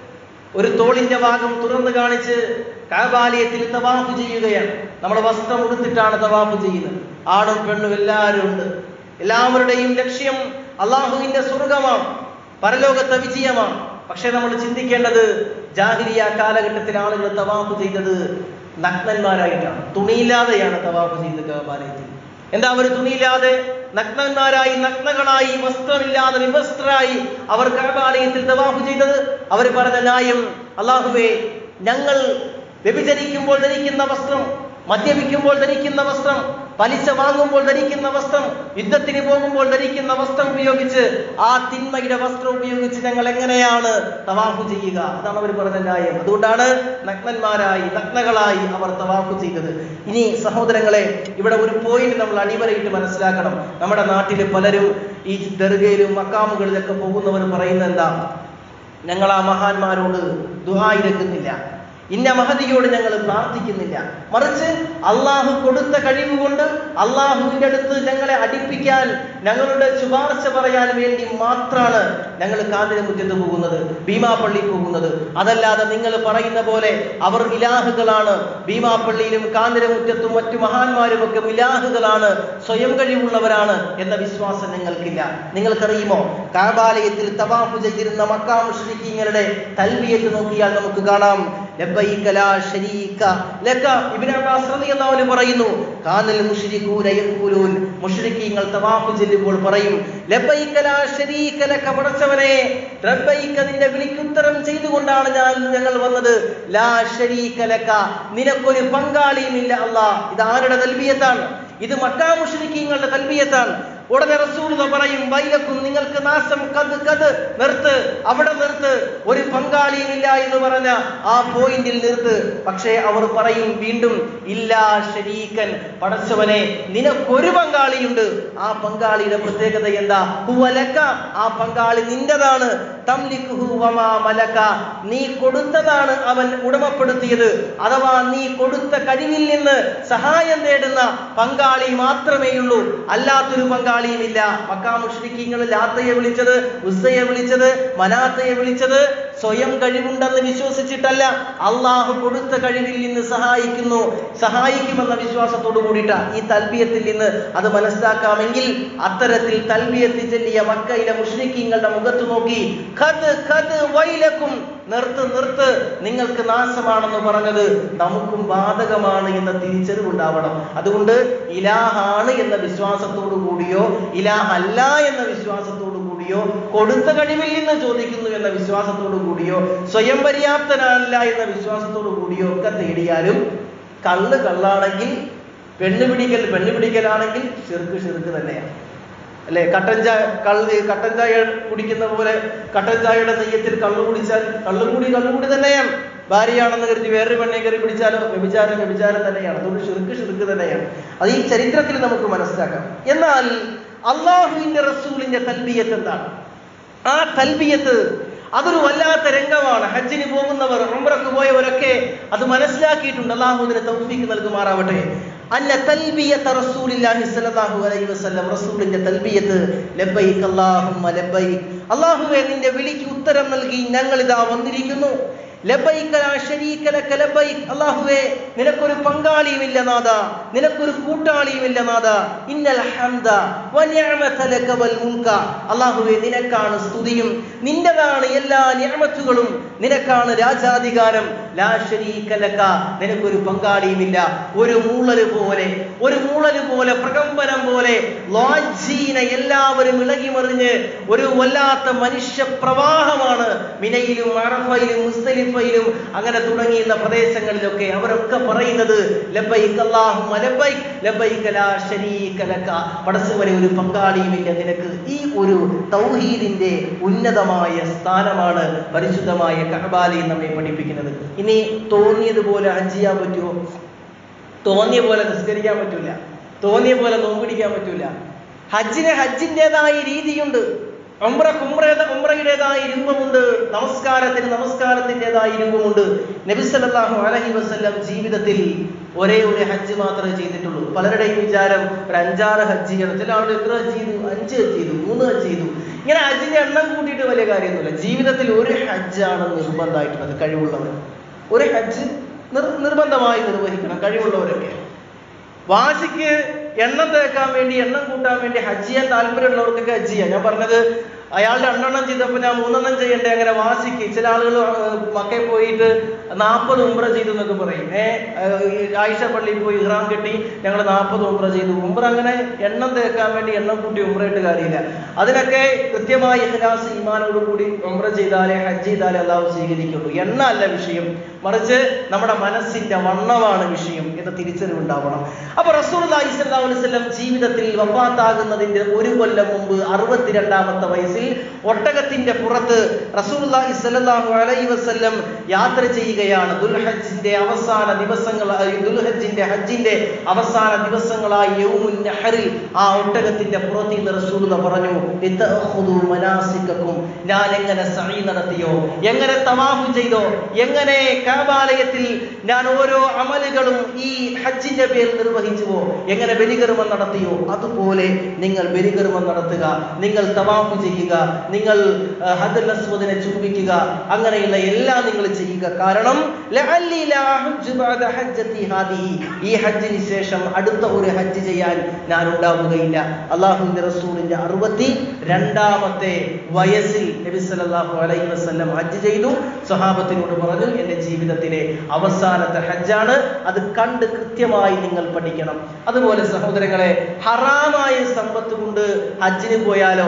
ഒരു തോളിന്റെ ഭാഗം തുറന്നു കാണിച്ച് കാബാലയത്തിൽ തവാഫ് ചെയ്യുകയാണ് നമ്മൾ വസ്ത്രം ഉടുത്തിട്ടാണ് തവാഫ് ചെയ്യുന്നത് ആണും പെണ്ണും എല്ലാവരും ഉണ്ട് എല്ലാവരുടെയും ലക്ഷ്യം അള്ളാഹുവിന്റെ സ്വർഗമാണ് പരലോകത്തെ വിജയമാണ് പക്ഷെ നമ്മൾ ചിന്തിക്കേണ്ടത് ജാഹിലിയ കാലഘട്ടത്തിൽ ആളുകൾ തവാഫ് ചെയ്തത് നഗ്നന്മാരായിട്ടാണ് തുണിയില്ലാതെയാണ് തവാഫ് ചെയ്തത് കാബാലയത്തിൽ എന്താ അവർ തുണിയില്ലാതെ നഗ്നന്മാരായി നഗ്നകളായി വസ്ത്രമില്ലാതെ വിവസ്ത്രരായി അവർ കാബാലയത്തിൽ തവാഫ് ചെയ്തത് അവർ പറഞ്ഞ ന്യായം അള്ളാഹുവേ ഞങ്ങൾ വ്യഭിചരിക്കുമ്പോൾ ധരിക്കുന്ന വസ്ത്രം മദ്യപിക്കുമ്പോൾ ധരിക്കുന്ന വസ്ത്രം പലിശ വാങ്ങുമ്പോൾ ധരിക്കുന്ന വസ്ത്രം യുദ്ധത്തിന് പോകുമ്പോൾ ധരിക്കുന്ന വസ്ത്രം ഉപയോഗിച്ച് ആ തിന്മയുടെ വസ്ത്രം ഉപയോഗിച്ച് ഞങ്ങൾ എങ്ങനെയാണ് തവാഫ് ചെയ്യുക അതാണ് അവർ പറഞ്ഞ ന്യായം അതുകൊണ്ടാണ് നഗ്നന്മാരായി നഗ്നകളായി അവർ തവാഫ് ചെയ്തത് ഇനി സഹോദരങ്ങളെ ഇവിടെ ഒരു പോയിന്റ് നമ്മൾ അടിവരയിട്ട് മനസ്സിലാക്കണം നമ്മുടെ നാട്ടിൽ പലരും ഈ ദർഗയിലും മക്കാമുകളിലൊക്കെ പോകുന്നവർ പറയുന്നത് എന്താ ഞങ്ങൾ ആ മഹാന്മാരോട് ദുഹായിരക്കുന്നില്ല ഇന്ന മഹതിയോട് ഞങ്ങൾ പ്രാർത്ഥിക്കുന്നില്ല മറിച്ച് അള്ളാഹു കൊടുത്ത കഴിവ് കൊണ്ട് അള്ളാഹുവിൻ്റെ അടുത്ത് ഞങ്ങളെ അടുപ്പിക്കാൻ ഞങ്ങളുടെ ശുപാർശ പറയാൻ വേണ്ടി മാത്രമാണ് ഞങ്ങൾ കാഞ്ഞിരമുറ്റത്ത് പോകുന്നത് ഭീമാപ്പള്ളി പോകുന്നത് അതല്ലാതെ നിങ്ങൾ പറയുന്ന പോലെ അവർ ഇലാഹുകളാണ് ഭീമാപ്പള്ളിയിലും കാഞ്ഞിരമുറ്റത്തും മറ്റു മഹാന്മാരും ഒക്കെ ഇലാഹുകളാണ് സ്വയം കഴിവുള്ളവരാണ് എന്ന വിശ്വാസം ഞങ്ങൾക്കില്ല നിങ്ങൾക്കറിയുമോ കാബാലയത്തിൽ തവാഫ് ചെയ്തിരുന്ന മക്കാം ഷരീഖീങ്ങളുടെ തൽവിയത്ത് നോക്കിയാൽ നമുക്ക് കാണാം ലബ്ബൈക ലാ ശരീക ലക ഇബ്നു അബ്ബാസ് റളിയല്ലാഹു അൻഹു പറയുന്നു കാനൽ മുശ്രികൂന യഖൂലൂൻ മുശ്രിക്കീങ്ങൾ തവാഫ് ചെല്ലുമ്പോൾ പറയും ലബ്ബൈക ലാ ശരീക ലക പടച്ചവനെ ലബ്ബൈക നിന്റെ വിളിക്കുത്തരം ചെയ്തുകൊണ്ടാണ് ഞാൻ ഞങ്ങൾ വന്നത് ലാ ശരീക ലക നിനക്കൊരു പങ്കാളിയുമില്ല അല്ലാഹ് ഇത് ആരുടെ തൽബിയത്താണ് ഇത് മക്കാ മുശ്രിക്കീങ്ങളുടെ തൽബിയത്താണ് ഉടനെ റസൂൽ പറയും വൈലക്കും നിങ്ങൾക്ക് നാശം കത് കത് നിർത്ത് അവിടെ നിർത്ത് ഒരു പങ്കാളിയുമില്ല എന്ന് പറഞ്ഞ ആ പോയിന്റിൽ നിർത്ത് പക്ഷേ അവർ പറയും വീണ്ടും ഇല്ലാ ശരീക്കൻ പടച്ചവനെ നിനക്കൊരു പങ്കാളിയുണ്ട് ആ പങ്കാളിയുടെ പ്രത്യേകത എന്താ ഹുവലക്ക ആ പങ്കാളി നിന്റേതാണ് തംലിക്കുഹു വമാ മലക നീ കൊടുത്തതാണ് അവൻ ഉടമപ്പെടുത്തിയത് അഥവാ നീ കൊടുത്ത കഴിവിൽ നിന്ന് സഹായം തേടുന്ന പങ്കാളി മാത്രമേയുള്ളൂ അല്ലാത്തൊരു പങ്കാളിയുമില്ല മക്കാ മുഷ്രിക്കീങ്ങൾ ലാത്തയെ വിളിച്ചത് ഉസ്സയെ വിളിച്ചത് മനാത്തയെ വിളിച്ചത് സ്വയം കഴിവുണ്ടെന്ന് വിശ്വസിച്ചിട്ടല്ല അള്ളാഹു കൊടുത്ത കഴിവിൽ നിന്ന് സഹായിക്കുന്നു സഹായിക്കുമെന്ന വിശ്വാസത്തോടു കൂടിയിട്ട ഈ തൽബിയത്തിൽ നിന്ന് അത് മനസ്സിലാക്കാമെങ്കിൽ അത്തരത്തിൽ തൽബിയത്തിൽ ചെല്ലിയ മക്കയിലെ മുഷ്രിഖീങ്ങളുടെ മുഖത്ത് നോക്കി ഖദ് ഖദ് വൈലക്കും നിർത്ത് നിർത്ത് നിങ്ങൾക്ക് നാശമാണെന്ന് പറഞ്ഞത് നമുക്കും ബാധകമാണ് എന്ന തിരിച്ചറിവുണ്ടാവണം അതുകൊണ്ട് ഇലാഹാണ് എന്ന വിശ്വാസത്തോടു കൂടിയോ ഇലാഹല്ല എന്ന വിശ്വാസത്തോടു കൂടിയോ കൊടുത്ത കഴിവിൽ നിന്ന് ചോദിക്കുന്നു എന്ന വിശ്വാസത്തോടു കൂടിയോ സ്വയം പര്യാപ്തനല്ല എന്ന വിശ്വാസത്തോടു കൂടിയോ ഒക്കെ തേടിയാലും കള്ള് കള്ളാണെങ്കിൽ പെണ്ണ് പിടിക്കൽ പെണ്ണ് പിടിക്കലാണെങ്കിൽ ചെറുക്ക് ചെറുക്ക് തന്നെയാണ് അല്ലെ കട്ടൻ ചായ കള്ള് കട്ടൻ ചായ കുടിക്കുന്ന പോലെ കട്ടൻ ചായയുടെ നെയ്യത്തിൽ കള്ളു കുടിച്ചാൽ കള്ളുകൂടി കള്ളുകൂടി തന്നെയാണ് ഭാര്യയാണെന്ന് കരുതി വേറൊരു പെണ്ണെ കയറി പിടിച്ചാലോ വ്യഭിചാരം വ്യഭിചാരം തന്നെയാണ് അതുകൊണ്ട് ഷിർക്ക് ഷിർക്ക് തന്നെയാണ് അത് ഈ ചരിത്രത്തിൽ നമുക്ക് മനസ്സിലാക്കാം എന്നാൽ അള്ളാഹുവിന്റെ റസൂലിന്റെ തൽബിയത്ത് എന്താണ് ആ തൽബിയത്ത് അതൊരു വല്ലാത്ത രംഗമാണ് ഹജ്ജിന് പോകുന്നവർ ഉംറക്ക് പോയവരൊക്കെ അത് മനസ്സിലാക്കിയിട്ടുണ്ട് അള്ളാഹുവിന് തൗഫീക്ക് നൽകുമാറാവട്ടെ അന്ന തൽബിയത്ത് റസൂലില്ലാഹി സ്വല്ലല്ലാഹു അലൈഹി വസല്ലം റസൂലിന്റെ തൽബിയത്ത് ലബ്ബൈക് അല്ലാഹുമ്മ ലബ്ബൈക് അള്ളാഹുവേ നിന്റെ വിളിക്ക് ഉത്തരം നൽകി ഞങ്ങൾ ഇതാ വന്നിരിക്കുന്നു ലബ്ബൈക ലാ ശരീക ലക ലബ്ബൈക് അല്ലാഹുവേ നിനക്കൊരു പങ്കാളിയുമില്ല നാഥ നിനക്കൊരു കൂട്ടാളിയുമില്ല നാഥ ഇന്നൽ ഹംദ വ നിഅമത ലക വൽ മുൽക അല്ലാഹുവേ നിനക്കാണ് സ്തുതിയും നിന്റേതാണ് എല്ലാ നിഅമത്തുകളും നിനക്കാണ് രാജാധികാരം ലാ ശരീക ലക നിനക്കൊരു പങ്കാളിയുമില്ല ഒരു മൂളല് പോലെ ഒരു മൂളല് പോലെ പ്രകമ്പനം പോലെ ലോജീന എല്ലാവരും ഇളകിമറിഞ്ഞ് ഒരു വല്ലാത്ത മനുഷ്യ പ്രവാഹമാണ് മിനയിലും അറഫയിലും മുസ്തലിഫയിലും അങ്ങനെ തുടങ്ങിയുള്ള പ്രദേശങ്ങളിലൊക്കെ അവരൊക്കെ പറയുന്നത് ലബ്ബൈക് അല്ലാഹുമ്മ ലബ്ബൈക് ലബ്ബൈക ലാ ശരീക ലക പടച്ചവനെ ഒരു പങ്കാളിയുമില്ല നിനക്ക് ഈ ഒരു തൗഹീദിന്റെ ഉന്നതമായ സ്ഥാനമാണ് പരിശുദ്ധമായ കഅബാലി നമ്മെ പഠിപ്പിക്കുന്നത് ഇനി തോന്നിയതുപോലെ ഹജ്ജ് ചെയ്യാൻ പറ്റുമോ തോന്നിയ പോലെ നിസ്കരിക്കാൻ പറ്റൂല തോന്നിയ പോലെ നോമ്പിടിക്കാൻ പറ്റൂല ഹജ്ജിന് ഹജ്ജിൻ്റെതായ രീതിയുണ്ട് ഉംറ കുംറയുടെ ഉംറയുടേതായ രൂപമുണ്ട് നമസ്കാരത്തിന് നമസ്കാരത്തിൻ്റെതായ രൂപമുണ്ട് നബി സല്ലല്ലാഹു അലൈഹി വസല്ലം ജീവിതത്തിൽ ഒരേ ഒരു ഹജ്ജ് മാത്രമേ ചെയ്തിട്ടുള്ളൂ പലരുടെയും വിചാരം ഒരു അഞ്ചാറ് ഹജ്ജ് ചെയ്യണം ചില ആളുകൾ എത്ര ഹജ്ജ് ചെയ്തു അഞ്ച് ഹജ്ജ് ചെയ്തു മൂന്ന് ഹജ്ജ് ചെയ്തു ഇങ്ങനെ ഹജ്ജിന്റെ എണ്ണം കൂട്ടിയിട്ട് വലിയ കാര്യമൊന്നുമില്ല ജീവിതത്തിൽ ഒരു ഹജ്ജാണ് നിർബന്ധമായിട്ടുള്ളത് കഴിവുള്ളവർ ഒരു ഹജ്ജ് നിർ നിർബന്ധമായി നിർവഹിക്കണം കഴിവുള്ളവരൊക്കെ വാശിക്ക് എണ്ണം തേക്കാൻ വേണ്ടി എണ്ണം കൂട്ടാൻ വേണ്ടി ഹജ്ജ് ചെയ്യാൻ താല്പര്യമുള്ളവർക്കൊക്കെ ഹജ്ജ് ചെയ്യാം ഞാൻ പറഞ്ഞത് അയാളുടെ രണ്ടെണ്ണം ചെയ്തപ്പോൾ ഞാൻ മൂന്നെണ്ണം ചെയ്യണ്ടേ അങ്ങനെ വാശിക്ക് ചില ആളുകൾ മക്കയിൽ പോയിട്ട് നാൽപ്പത് ഉംറ ചെയ്തു എന്നൊക്കെ പറയും ഏ ആയിഷ പള്ളിയിൽ പോയി ഇഹ്റാം കെട്ടി ഞങ്ങൾ നാൽപ്പത് ഉംറ ചെയ്തു ഉംറ അങ്ങനെ എണ്ണം തേക്കാൻ വേണ്ടി എണ്ണം കൂട്ടി ഉംറയിട്ട് കാര്യമില്ല അതിനൊക്കെ കൃത്യമായ ഇഖ്ലാസ് ഈമാനോട് കൂടി ഉംറ ചെയ്താലേ ഹജ്ജ് ചെയ്താലേ അള്ളാഹു സ്വീകരിക്കുള്ളൂ എണ്ണ അല്ല വിഷയം മറിച്ച് നമ്മുടെ മനസ്സിന്റെ വണ്ണമാണ് വിഷയം എന്ന തിരിച്ചറിവുണ്ടാവണം അപ്പൊ റസൂൽ അലൈഹിസ്ലാം ജീവിതത്തിൽ വഫാത്താകുന്നതിന്റെ ഒരു കൊല്ലം മുമ്പ് അറുപത്തിരണ്ടാമത്തെ വയസ്സിൽ ഒട്ടകത്തിന്റെ പുറത്ത് റസൂലുള്ളാഹി സ്വല്ലല്ലാഹു അലൈഹി വസല്ലം യാത്ര ചെയ്യുകയാണ് ദുൽഹജ്ജിന്റെ അവസാന ദിവസങ്ങളായി ദുൽഹജ്ജിന്റെ ഹജ്ജിന്റെ അവസാന ദിവസങ്ങളായി യൗമുൻ നഹറിൽ ആ ഒട്ടകത്തിന്റെ പുറത്ത് നിന്ന് റസൂലുള്ളാ പറഞ്ഞു ഇത്തഖുദു മനാസികക്കും ഞാൻ എങ്ങനെ സഈ നടത്തിയോ എങ്ങനെ തവാഫ് ചെയ്തോ എങ്ങനെ കാബാലയത്തിൽ ഞാൻ ഓരോ അമലുകളും ഈ ഹജ്ജിന്റെ പേരിൽ നിർവഹിച്ചുവോ എങ്ങനെ ബലികർമ്മം നടത്തിയോ അതുപോലെ നിങ്ങൾ ബലികർമ്മം നടത്തുക നിങ്ങൾ തവാഫ് ചെയ്യുക നിങ്ങൾ ഹദൽ അസ്വദിനെ ചുംബിക്കുക അങ്ങനെയുള്ള എല്ലാം നിങ്ങൾ ചെയ്യുക കാരണം ലഅല്ലി ലാ ഹജ്ജു ബഅദ ഹജ്ജത്തി ഹാദിഹി ഈ ഹജ്ജിന് ശേഷം അടുത്ത ഒരു ഹജ്ജ് ചെയ്യാൻ ഞാൻ ഉണ്ടാവുകയില്ല അള്ളാഹുവിന്റെ റസൂലിന്റെ അറുപത്തി രണ്ടാമത്തെ വയസ്സിൽ നബി സല്ലല്ലാഹു അലൈഹി വസല്ലം ഹജ്ജ് ചെയ്തു സ്വഹാബത്തിനോട് പറഞ്ഞു എൻ്റെ ജീവിതത്തിലെ അവസാനത്തെ ഹജ്ജാണ് അത് കണ്ട് കൃത്യമായി നിങ്ങൾ പഠിക്കണം അതുപോലെ സഹോദരങ്ങളെ ഹറാമായ സമ്പത്ത് കൊണ്ട് ഹജ്ജിന് പോയാലോ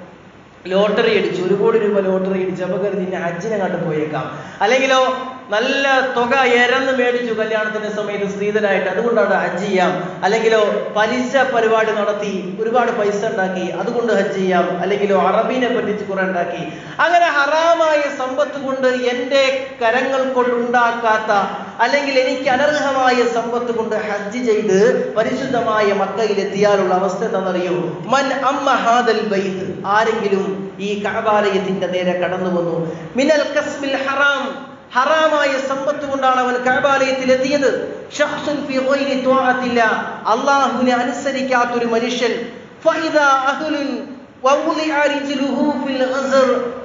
ലോട്ടറി അടിച്ചു ഒരു കോടി രൂപ ലോട്ടറി അടിച്ചു അപ്പൊ കരുതി ഇനി ഹജ്ജിനെ കണ്ടു പോയേക്കാം അല്ലെങ്കിലോ നല്ല തുക എരന്ന് മേടിച്ചു കല്യാണത്തിന്റെ സമയത്ത് സ്ത്രീധനായിട്ട് അതുകൊണ്ടാണ് ഹജ്ജ് ചെയ്യാം അല്ലെങ്കിലോ പലിശ പരിപാടി നടത്തി ഒരുപാട് പൈസ ഉണ്ടാക്കി അതുകൊണ്ട് ഹജ്ജ് ചെയ്യാം അല്ലെങ്കിലോ അറബീനെ പറ്റിച്ച് കുറെ ഉണ്ടാക്കി അങ്ങനെ ഹറാമായ സമ്പത്ത് കൊണ്ട് എൻ്റെ കരങ്ങൾ കൊണ്ടുണ്ടാക്കാത്ത അല്ലെങ്കിൽ എനിക്ക് അനർഹമായ സമ്പത്ത് കൊണ്ട് ഹജ്ജ് ചെയ്ത് പരിശുദ്ധമായ മക്കയിൽ എത്തിയാലുള്ള അവസ്ഥ എന്താണെന്നറിയോ മൻ അമ്മ ഹാദൽ ബൈത്ത് ആരെങ്കിലും ഈ കഅബാലയത്തിന്റെ നേരെ കടന്നു വന്നു മിനൽ കസ്മിൽ ഹറാം ഹറാമായ സമ്പത്ത് കൊണ്ടാണ് അവൻ കഅബാലയത്തിൽ എത്തിയത് ഷഖ്സുൻ ഫീ ഗൈരി ത്വാഅത്തില്ല അല്ലാഹുവിനെ അനുസരിക്കാത്തൊരു മനുഷ്യൻ ഫഇദാ അഹ്ലുൻ വവുളിഅ റിജ്ലുഹു ഫിൽ ഗസർ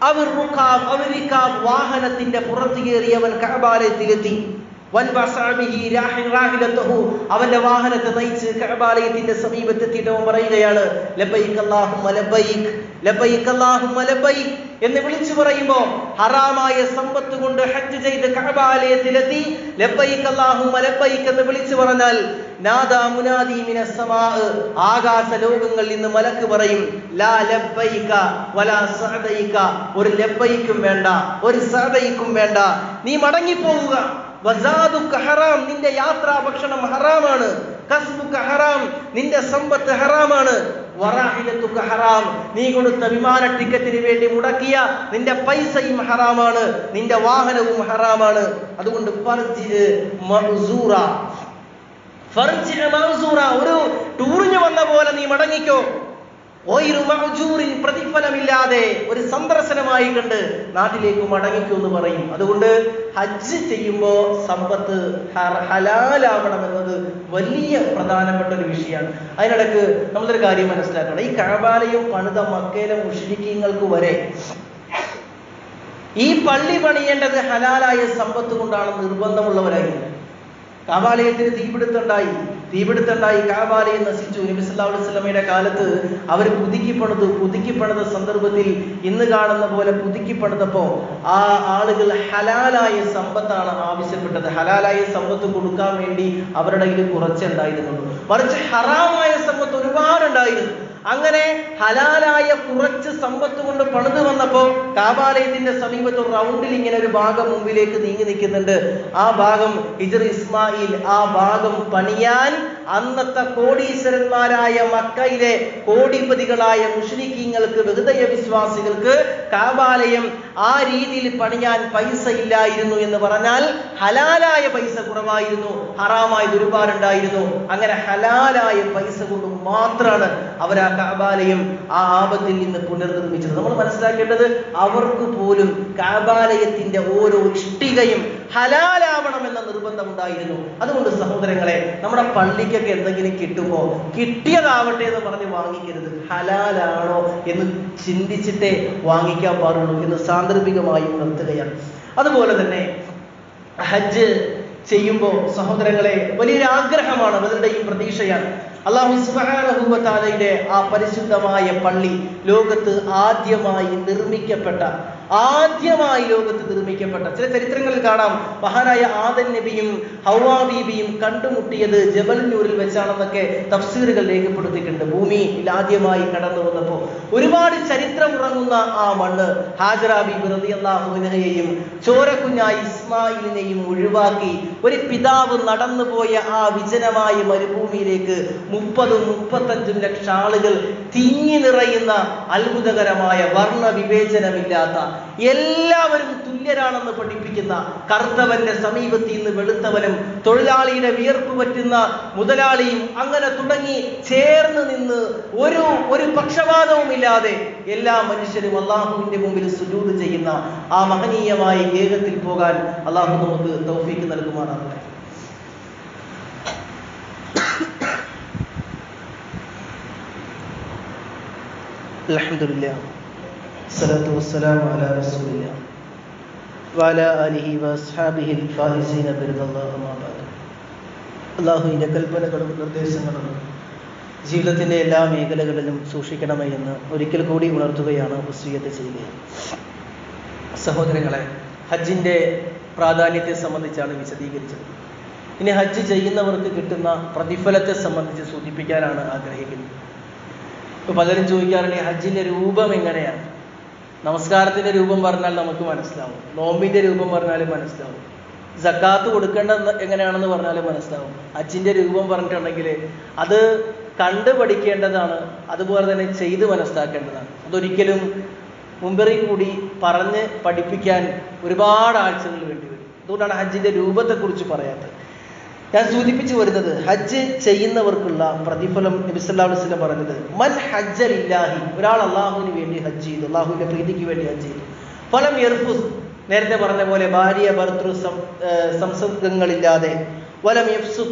അവർ റുഖാബ് അവർ റിഖാബ് വാഹനത്തിന്റെ പുറത്ത് കയറിയവൻ കഅബാലയത്തിലെത്തി വൻബസഅബിഹി രാഹി- റാഹിലത്തഹു അവന്റെ വാഹനത്തെ നയിച്ച് കഅബാലയത്തിന്റെ സമീപത്തെത്തിയിട്ട് അവൻ പറയുകയാണ് ലബൈക് അല്ലാഹുമ്മ ലബൈക് ലബൈക് അല്ലാഹുമ്മ ലബൈക് എന്ന് വിളിച്ചു പറയുമ്പോ ഹറാമായ സമ്പത്ത് കൊണ്ട് ഹജ്ജ് ചെയ്ത് കഅബാലയത്തിലെത്തി ലബൈക് അല്ലാഹുമ്മ ലബൈക് എന്ന് വിളിച്ചു പറഞ്ഞാൽ നാദാ മുനാദി മിനസ് സമാ ആകാശ ലോകങ്ങളിൽ നിന്ന് മലക്ക് പറയും ലാ ലബൈക വലാ സഅദൈക ഒരു ലബൈക്കും വേണ്ട ഒരു സഅദൈക്കും വേണ്ട നീ മടങ്ങിപ്പോവുക വസാദുക ഹറാം നിന്റെ യാത്രാ ഭക്ഷണം ഹറാമാണ് കസ്ബുക ഹറാം നിന്റെ സമ്പത്ത് ഹറാമാണ് വറാഹിലത്തുക ഹറാം നീ കൊടുത്ത വിമാന ടിക്കറ്റിന് വേണ്ടി മുടക്കിയ നിന്റെ പൈസയും ഹറാമാണ് നിന്റെ വാഹനവും ഹറാമാണ് അതുകൊണ്ട് ഫർജി മഅ്സൂറ ഫർജി മഅ്സൂറ ഒരു ടൂറിന് വന്ന പോലെ നീ മടങ്ങിക്കോ ഓയിരു മഅ്ജൂറിൻ പ്രതിഫലമില്ലാതെ ഒരു സന്ദർശനമായി കണ്ട് നാട്ടിലേക്ക് മടങ്ങിക്കൂ എന്ന് പറയും അതുകൊണ്ട് ഹജ്ജ് ചെയ്യുമ്പോൾ സമ്പത്ത് ഹ- ഹലാലാവണമെന്നത് വലിയ പ്രധാനപ്പെട്ട ഒരു വിഷയമാണ് അതിനിടക്ക് നമ്മളൊരു കാര്യം മനസ്സിലാക്കണം ഈ കഴബാലയും പണിത മക്കയിലെ മുഷ്രിക്കീങ്ങൾക്ക് വരെ ഈ പള്ളി പണിയേണ്ടത് ഹലാലായ സമ്പത്ത് കൊണ്ടാണ് നിർബന്ധമുള്ളവരായിരുന്നു കാബാലയത്തിന് തീപിടുത്തുണ്ടായി തീപിടുത്തുണ്ടായി കാബാലയം നശിച്ചു നബി സല്ലല്ലാഹു അലൈഹി വസല്ലമയുടെ കാലത്ത് അവർ പുതുക്കി പണിതു പുതുക്കി പണിത സന്ദർഭത്തിൽ ഇന്ന് കാണുന്ന പോലെ പുതുക്കി പണിതപ്പോ ആ ആളുകൾ ഹലാലായ സമ്പത്താണ് ആവശ്യപ്പെട്ടത് ഹലാലായ സമ്പത്ത് കൊടുക്കാൻ വേണ്ടി അവരുടെ കയ്യിൽ കുറച്ചുണ്ടായിരുന്നുള്ളൂ മറിച്ച് ഹറാമായ സമ്പത്ത് ഒരുപാടുണ്ടായിരുന്നു അങ്ങനെ ഹലാലായ കുറച്ച് സമ്പത്ത് കൊണ്ട് പണിത് വന്നപ്പോ കാബാലയത്തിന്റെ സമീപത്ത് ഒരു റൗണ്ടിൽ ഇങ്ങനെ ഒരു ഭാഗം മുമ്പിലേക്ക് നീങ്ങി നിൽക്കുന്നുണ്ട് ആ ഭാഗം ഹിജർ ഇസ്മായിൽ ആ ഭാഗം പണിയാൻ അന്നത്തെ കോടീശ്വരന്മാരായ മക്കയിലെ കോടിപതികളായ മുഷ്രിക്കീങ്ങൾക്ക് ഹൃദയ വിശ്വാസികൾക്ക് കാബാലയം ആ രീതിയിൽ പണിയാൻ പൈസ ഇല്ലായിരുന്നു എന്ന് പറഞ്ഞാൽ ഹലാലായ പൈസ കുറവായിരുന്നു ഹറാമായത് ഒരുപാടുണ്ടായിരുന്നു അങ്ങനെ ഹലാലായ പൈസ കൊണ്ട് മാത്രമാണ് അവർ ആ കാബാലയം ആ ആപത്തിൽ നിന്ന് പുനർനിർമ്മിച്ചത് നമ്മൾ മനസ്സിലാക്കേണ്ടത് അവർക്ക് പോലും കാബാലയത്തിന്റെ ഓരോ ഇഷ്ടികയും ഹലാലാവണമെന്ന നിർബന്ധം ഉണ്ടായിരുന്നു അതുകൊണ്ട് സഹോദരങ്ങളെ നമ്മുടെ പള്ളിക്കൊക്കെ എന്തെങ്കിലും കിട്ടുമോ കിട്ടിയതാവട്ടെ എന്ന് പറഞ്ഞ് വാങ്ങിക്കരുത് ഹലാലാണോ എന്ന് ചിന്തിച്ചിട്ടേ വാങ്ങിക്കാൻ പാടുള്ളൂ എന്ന് സാന്ദർഭികമായി ഉണർത്തുകയാണ് അതുപോലെ തന്നെ ഹജ്ജ് ചെയ്യുമ്പോൾ സഹോദരങ്ങളെ വലിയൊരു ആഗ്രഹമാണ് അവരുടെയും പ്രതീക്ഷയാണ് അള്ളാഹു സുബ്ഹാനഹു വ തആലയുടെ ആ പരിശുദ്ധമായ പള്ളി ലോകത്ത് ആദ്യമായി നിർമ്മിക്കപ്പെട്ട ആദ്യമായി ലോകത്ത് നിർമ്മിക്കപ്പെട്ട ചില ചരിത്രങ്ങളിൽ കാണാം മഹാനായ ആദൻ നബിയും ഹൗവാ ബീബിയും കണ്ടുമുട്ടിയത് ജബൽനൂരിൽ വെച്ചാണെന്നൊക്കെ തഫ്സീറുകൾ രേഖപ്പെടുത്തിയിട്ടുണ്ട് ഭൂമിയിൽ ആദ്യമായി കടന്നു വന്നപ്പോൾ ഒരുപാട് ചരിത്രം ഉറങ്ങുന്ന ആ മണ്ണ് ഹാജറ ബീബി റളിയല്ലാഹുവിനെയും ചോരക്കുഞ്ഞായി ഇസ്മായിലിനെയും ഒഴിവാക്കി ഒരു പിതാവ് നടന്നുപോയ ആ വിജനമായ മരുഭൂമിയിലേക്ക് മുപ്പതും മുപ്പത്തഞ്ചും ലക്ഷം ആളുകൾ തിങ്ങി നിറയുന്ന അത്ഭുതകരമായ വർണ്ണ വിവേചനമില്ലാത്ത എല്ലാവരും തുല്യരാണെന്ന് പഠിപ്പിക്കുന്ന കറുത്തവന്റെ സമീപത്ത് നിന്ന് വെളുത്തവനും തൊഴിലാളിയുടെ വിയർപ്പ് പറ്റുന്ന മുതലാളിയും അങ്ങനെ തുടങ്ങി ചേർന്ന് നിന്ന് ഒരു ഒരു പക്ഷപാതവുമില്ലാതെ എല്ലാ മനുഷ്യരും അള്ളാഹുവിന്റെ മുമ്പിൽ സുജൂത് ചെയ്യുന്ന ആ മഹനീയമായ ഗേഹത്തിൽ പോകാൻ അള്ളാഹു നമുക്ക് തൗഫീക്ക് നൽകുമാറാകട്ടെ അൽഹംദുലില്ലാ الصلاة والسلام على رسول الله وعلى آله وأصحابه الفائزين برضا الله أما بعد അള്ളാഹുവിൻ്റെ കൽപ്പനകളും നിർദ്ദേശങ്ങളും ജീവിതത്തിൻ്റെ എല്ലാ മേഖലകളിലും സൂക്ഷിക്കണമേ എന്ന് ഒരിക്കൽ കൂടി ഉണർത്തുകയാണ് വസീയത്ത് ചെയ്യുകയാണ് സഹോദരങ്ങളെ ഹജ്ജിൻ്റെ പ്രാധാന്യത്തെ സംബന്ധിച്ചാണ് വിശദീകരിച്ചത് ഇനി ഹജ്ജ് ചെയ്യുന്നവർക്ക് കിട്ടുന്ന പ്രതിഫലത്തെ സംബന്ധിച്ച് സൂചിപ്പിക്കാനാണ് ആഗ്രഹിക്കുന്നത് ഇപ്പൊ പലരും ചോദിക്കാറുണ്ട് ഈ ഹജ്ജിന്റെ രൂപം എങ്ങനെയാണ് നമസ്കാരത്തിന്റെ രൂപം പറഞ്ഞാൽ നമുക്ക് മനസ്സിലാവും നോമ്പിന്റെ രൂപം പറഞ്ഞാലും മനസ്സിലാവും സക്കാത്ത് കൊടുക്കേണ്ടത് എങ്ങനെയാണെന്ന് പറഞ്ഞാലും മനസ്സിലാവും ഹജ്ജിന്റെ രൂപം പറഞ്ഞിട്ടുണ്ടെങ്കിൽ അത് കണ്ടു പഠിക്കേണ്ടതാണ് അതുപോലെ തന്നെ ചെയ്ത് മനസ്സിലാക്കേണ്ടതാണ് അതൊരിക്കലും മുമ്പറിൽ കൂടി പറഞ്ഞ് പഠിപ്പിക്കാൻ ഒരുപാട് ആഴ്ചകൾ വേണ്ടി വരും അതുകൊണ്ടാണ് ഹജ്ജിന്റെ രൂപത്തെക്കുറിച്ച് പറയാത്തത് ഞാൻ സൂചിപ്പിച്ചു വരുന്നത് ഹജ്ജ് ചെയ്യുന്നവർക്കുള്ള പ്രതിഫലം നബി സല്ലല്ലാഹു അലൈഹി വസല്ലം പറഞ്ഞത് മൻ ഹജ്ജൽ ഇല്ലാഹി ഒരാൾ അള്ളാഹുവിന് വേണ്ടി ഹജ്ജ് ചെയ്തു അള്ളാഹുവിന്റെ പ്രീതിക്ക് വേണ്ടി ഹജ്ജ് ചെയ്തു ഫലം യർഫുസ് നേരത്തെ പറഞ്ഞ പോലെ ഭാര്യ ഭർത്തൃ സം ഏർ സംസർഗങ്ങളില്ലാതെ വലം യഫ്സു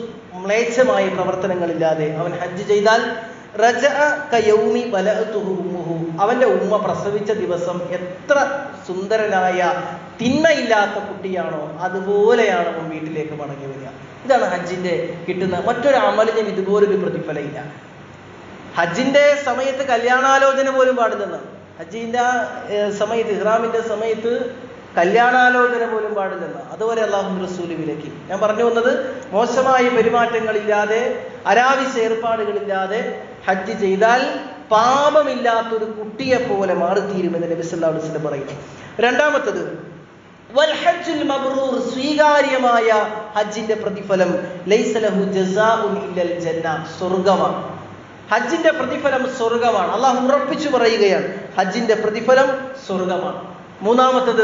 മ്ലേച്ഛമായ പ്രവർത്തനങ്ങളില്ലാതെ അവൻ ഹജ്ജ് ചെയ്താൽ റജഅ കയൗമി വലഅതുഹു ഉമ്മുഹു അവന്റെ ഉമ്മ പ്രസവിച്ച ദിവസം എത്ര സുന്ദരനായ തിന്മയില്ലാത്ത കുട്ടിയാണോ അതുപോലെയാണ് അവൻ വീട്ടിലേക്ക് മടങ്ങി വരിക ഇതാണ് ഹജ്ജിന്റെ കിട്ടുന്ന മറ്റൊരു അമലിനും ഇതുപോലൊരു പ്രതിഫലം ഇല്ല ഹജ്ജിന്റെ സമയത്ത് കല്യാണാലോചന പോലും പാടില്ലെന്ന് ഹജ്ജിന്റെ ആ, ഏർ, സമയത്ത് ഇഹ്റാമിന്റെ സമയത്ത് കല്യാണാലോചന പോലും പാടില്ലെന്ന് അതുപോലെ അള്ളാഹു റസൂല് വിലക്കി ഞാൻ പറഞ്ഞു വന്നത് മോശമായ പെരുമാറ്റങ്ങളില്ലാതെ അനാവശ്യ ഏർപ്പാടുകളില്ലാതെ ഹജ്ജ് ചെയ്താൽ പാപമില്ലാത്തൊരു കുട്ടിയെ പോലെ മാറിത്തീരുമെന്ന് നബി സല്ലല്ലാഹു അലൈഹി വസല്ലം പറയുന്നു രണ്ടാമത്തത് വൽ ഹജ്ജുൽ മബ്റൂർ സ്വീകാര്യമായ ഹജ്ജിന്റെ പ്രതിഫലം ലൈസ ലഹു ജസാഉൻ ഇല്ലൽ ജന്ന സ്വർഗമാണ് ഹജ്ജിന്റെ പ്രതിഫലം സ്വർഗമാണ് അള്ളാഹു ഉറപ്പിച്ചു പറയുകയാണ് ഹജ്ജിന്റെ പ്രതിഫലം സ്വർഗമാണ് മൂന്നാമത്തത്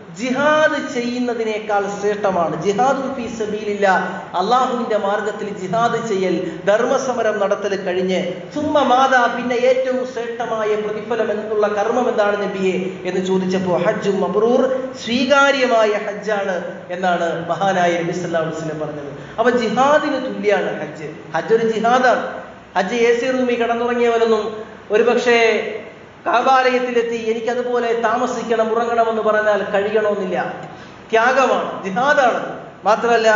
ജിഹാദ് ചെയ്യുന്നതിനേക്കാൾ ശ്രേഷ്ഠമാണ് ജിഹാദ് ഫീ സബീലില്ല അള്ളാഹുവിന്റെ മാർഗത്തിൽ ജിഹാദ് ചെയ്യൽ ധർമ്മസമരം നടത്തൽ കഴിഞ്ഞ് സുമ്മ മാതാ പിന്നെ ഏറ്റവും ശ്രേഷ്ഠമായ പ്രതിഫലം എന്നുള്ള കർമ്മം എന്താണ് നബിയെ എന്ന് ചോദിച്ചപ്പോൾ ഹജ്ജു മബ്രൂർ സ്വീകാര്യമായ ഹജ്ജാണ് എന്നാണ് മഹാനായ നബി സല്ലല്ലാഹു അലൈഹി വസല്ലം പറഞ്ഞത് അപ്പൊ ജിഹാദിന് തുല്യാണ് ഹജ്ജ് ഹജ്ജ് ഒരു ജിഹാദാണ് ഹജ്ജ് എ സി റൂമിൽ കിടന്നുറങ്ങിയവരൊന്നും ഒരുപക്ഷേ കാബാലയത്തിലെത്തി എനിക്കതുപോലെ താമസിക്കണം ഉറങ്ങണമെന്ന് പറഞ്ഞാൽ കഴിയണമെന്നില്ല ത്യാഗമാണ് ജിഹാദാണ് മാത്രമല്ല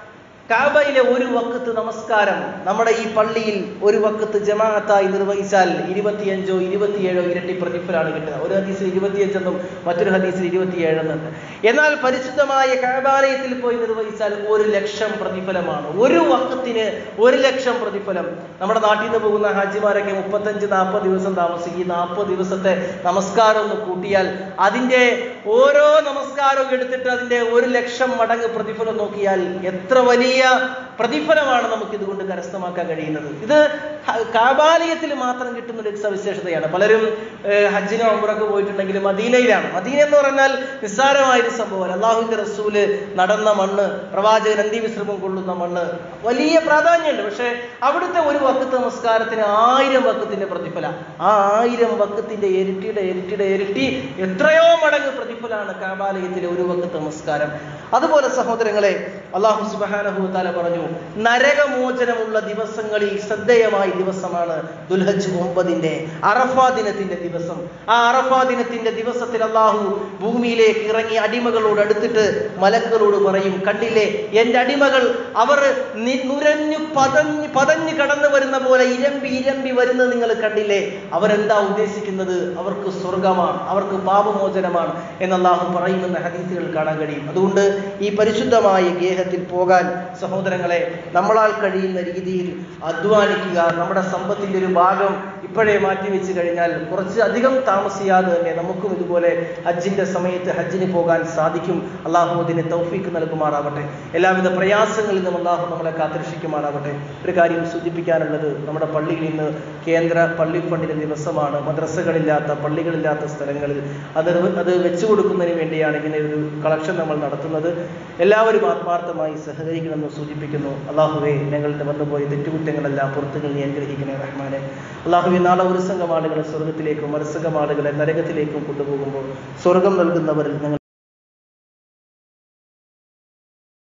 കാബയിലെ ഒരു വക്കത്ത് നമസ്കാരം നമ്മുടെ ഈ പള്ളിയിൽ ഒരു വക്കത്ത് ജമാഅത്തായി നിർവഹിച്ചാൽ ഇരുപത്തിയഞ്ചോ ഇരുപത്തിയേഴോ ഇരട്ടി പ്രതിഫലമാണ് കിട്ടുക ഒരു ഹദീസിൽ ഇരുപത്തിയഞ്ചെന്നും മറ്റൊരു ഹദീസിൽ ഇരുപത്തിയേഴെന്നുണ്ട് എന്നാൽ പരിശുദ്ധമായ കാബാലയത്തിൽ പോയി നിർവഹിച്ചാൽ ഒരു ലക്ഷം പ്രതിഫലമാണ് ഒരു വക്കത്തിന് ഒരു ലക്ഷം പ്രതിഫലം നമ്മുടെ നാട്ടിൽ നിന്ന് പോകുന്ന ഹാജിമാരൊക്കെ മുപ്പത്തഞ്ച് നാൽപ്പത് ദിവസം താമസിക്കും ഈ നാൽപ്പത് ദിവസത്തെ നമസ്കാരം ഒന്ന് കൂട്ടിയാൽ അതിൻ്റെ ഓരോ നമസ്കാരവും എടുത്തിട്ട് അതിൻ്റെ ഒരു ലക്ഷം മടങ്ങ് പ്രതിഫലം നോക്കിയാൽ എത്ര വലിയ പ്രതിഫലമാണ് നമുക്ക് ഇതുകൊണ്ട് കരസ്ഥമാക്കാൻ കഴിയുന്നത് ഇത് ഹ- കാബാലയത്തിൽ മാത്രം കിട്ടുന്ന ഒരു സവിശേഷതയാണ് പലരും ഏഹ്, ഹജ്ജിനോ ഉംറക്ക് പോയിട്ടുണ്ടെങ്കിൽ മദീനയിലാണ് മദീന എന്ന് പറഞ്ഞാൽ നിസ്സാരമായൊരു സംഭവമല്ല അള്ളാഹുവിന്റെ റസൂല് നടന്ന മണ്ണ് പ്രവാചകൻ അന്ത്യവിശ്രമം കൊള്ളുന്ന മണ്ണ് വലിയ പ്രാധാന്യമുണ്ട് പക്ഷെ അവിടുത്തെ ഒരു വക്കത്ത് നമസ്കാരത്തിന് ആയിരം വക്കത്തിന്റെ പ്രതിഫല ആ ആയിരം വക്കത്തിന്റെ ഇരട്ടിയുടെ ഇരട്ടിയുടെ ഇരട്ടി എത്രയോ മടങ്ങ് പ്രതിഫലമാണ് കാബാലയത്തിലെ ഒരു വക്കത്ത് നമസ്കാരം അതുപോലെ സഹോദരങ്ങളെ അള്ളാഹു സുബാനഹു താല പറഞ്ഞു നരകമോചനമുള്ള ദിവസങ്ങളിൽ ശ്രദ്ധേയമായ ദിവസമാണ് ദുൽഹജ് ഒമ്പതിന്റെ അറഫാ ദിനത്തിന്റെ ദിവസം ആ അറഫാ ദിനത്തിന്റെ ദിവസത്തിൽ അള്ളാഹു ഭൂമിയിലേക്ക് ഇറങ്ങി അടിമകളോട് അടുത്തിട്ട് മലക്കുകളോട് പറയും കണ്ടില്ലേ എൻ്റെ അടിമകൾ അവർ നി- നുരഞ്ഞു പതഞ്ഞ് പതഞ്ഞ് കടന്നു വരുന്ന പോലെ ഇരമ്പി ഇരമ്പി വരുന്നത് നിങ്ങൾ കണ്ടില്ലേ അവരെന്താ ഉദ്ദേശിക്കുന്നത് അവർക്ക് സ്വർഗമാണ് അവർക്ക് പാപമോചനമാണ് എന്ന് അള്ളാഹു പറയുമെന്ന ഹദീസുകൾ കാണാൻ കഴിയും അതുകൊണ്ട് ഈ പരിശുദ്ധമായ ഗേഹത്തിൽ പോകാൻ സഹോദരങ്ങളെ നമ്മളാൽ കഴിയുന്ന രീതിയിൽ അധ്വാനിക്കുക നമ്മുടെ സമ്പത്തിന്റെ ഒരു ഭാഗം ഇപ്പോഴേ മാറ്റി വെച്ച് കഴിഞ്ഞാൽ കുറച്ച് അധികം താമസിയാതെ തന്നെ നമുക്കും ഇതുപോലെ ഹജ്ജിന്റെ സമയത്ത് ഹജ്ജിന് പോകാൻ സാധിക്കും അള്ളാഹു അതിന് തൗഫീക്ക് നൽകുമാറാവട്ടെ എല്ലാവിധ പ്രയാസങ്ങളിൽ നിന്നും അള്ളാഹു നമ്മളെ കാത്തിരക്ഷിക്കുമാറാവട്ടെ ഒരു കാര്യം സൂചിപ്പിക്കാനുള്ളത് നമ്മുടെ പള്ളിയിൽ ഇന്ന് കേന്ദ്ര പള്ളി ഫണ്ടിന്റെ ദിവസമാണ് മദ്രസകളില്ലാത്ത പള്ളികളില്ലാത്ത സ്ഥലങ്ങളിൽ അത് അത് വെച്ചു കൊടുക്കുന്നതിന് വേണ്ടിയാണ് ഇങ്ങനെ ഒരു കളക്ഷൻ നമ്മൾ നടത്തുന്നത് എല്ലാവരും ആത്മാർത്ഥമായി സഹകരിക്കണമെന്ന് സൂചിപ്പിക്കുന്നു അള്ളാഹുവെ ഞങ്ങളുടെ വന്നുപോയ തെറ്റുകുറ്റങ്ങളെല്ലാം പുറത്തുകൾ നീ അനുഗ്രഹിക്കണേ റഹ്മാനെ അള്ളാഹുവെ നാളെ ഒരു സംഘം ആളുകളെ സ്വർഗത്തിലേക്കും മറുസംഘം ആളുകളെ നരകത്തിലേക്കും കൊണ്ടുപോകുമ്പോൾ സ്വർഗം നൽകുന്നവരിൽ ഞങ്ങൾ